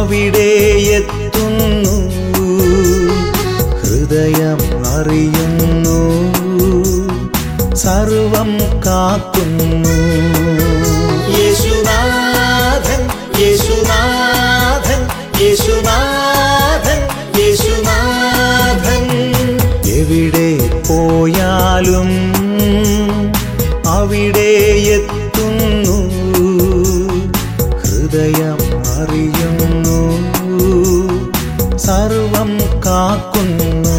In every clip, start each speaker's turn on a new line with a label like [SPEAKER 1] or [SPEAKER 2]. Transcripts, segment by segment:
[SPEAKER 1] അവിടെ എത്തുന്നു ഹൃദയം അറിയുന്നു സർവം കാക്കുന്നു യേശുനാഥൻ യേശുനാഥൻ യേശുനാഥൻ യേശുനാഥൻ എവിടെ പോയാലും അവിടെ എത്തുന്നു ഹൃദയം അറിയുന്നു സർവം കാക്കുന്നു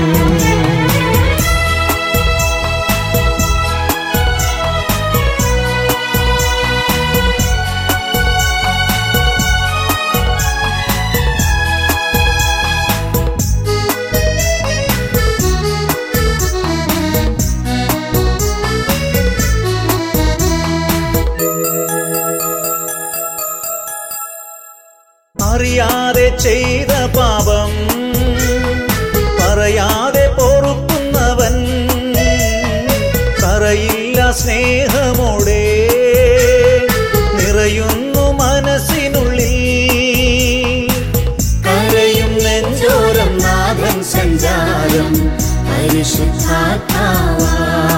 [SPEAKER 1] അറിയാതെ ചെയ്ത പാപം പറയാതെ പൊറുക്കുന്നവൻ കറയില്ല സ്നേഹമോടെ നിറയുന്നു മനസ്സിനുള്ളിൽ കരയും നെഞ്ചോരം നാഥൻ സഞ്ചാരം
[SPEAKER 2] പരിശുദ്ധാത്മാവാ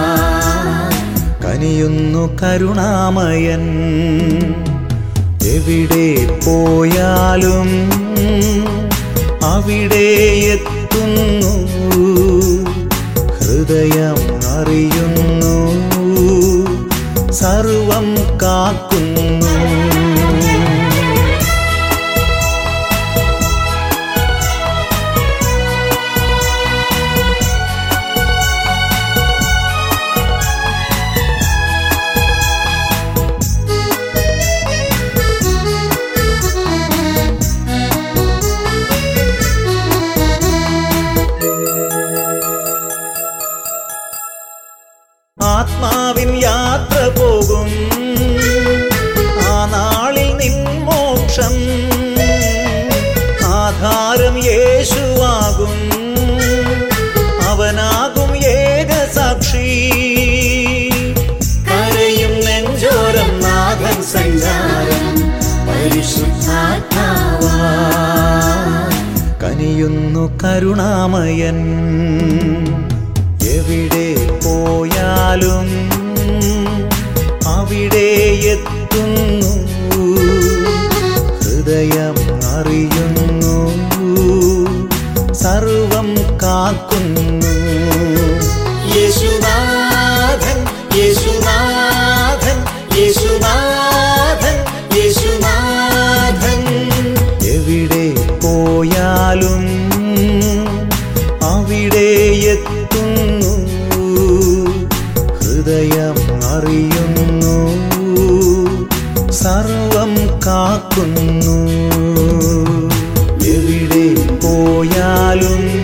[SPEAKER 1] കനിയുന്നു കരുണാമയൻ എവിടെ പോയാലും അവിടെ എത്തുന്നു ഹൃദയം അറിയുന്നു സർവം കാക്കുന്നു ആത്മാവിൻ യാത്ര പോകും ആ നാളിൽ നിൻ മോക്ഷം ആധാരം യേശുവാകും അവനാകും ഏക സാക്ഷി കരയും നെഞ്ചോരം നാഥൻ സഞ്ചാരം
[SPEAKER 2] പരിശുദ്ധാത്മാവാ
[SPEAKER 1] കനിയുന്നു കരുണാമയൻ എവിടെ പോയാലും അവിടെ എത്തുന്നു ഹൃദയം അറിയുന്നു സർവം കാക്കുന്നു യേശുനാഥൻ യേശുനാഥൻ യേശുനാഥൻ യേശുനാഥൻ എവിടെ പോയാലും അവിടെ എത്തുന്നു ഹൃദയം അറിയുന്നു സർവം കാക്കുന്നു എവിടെ പോയാലും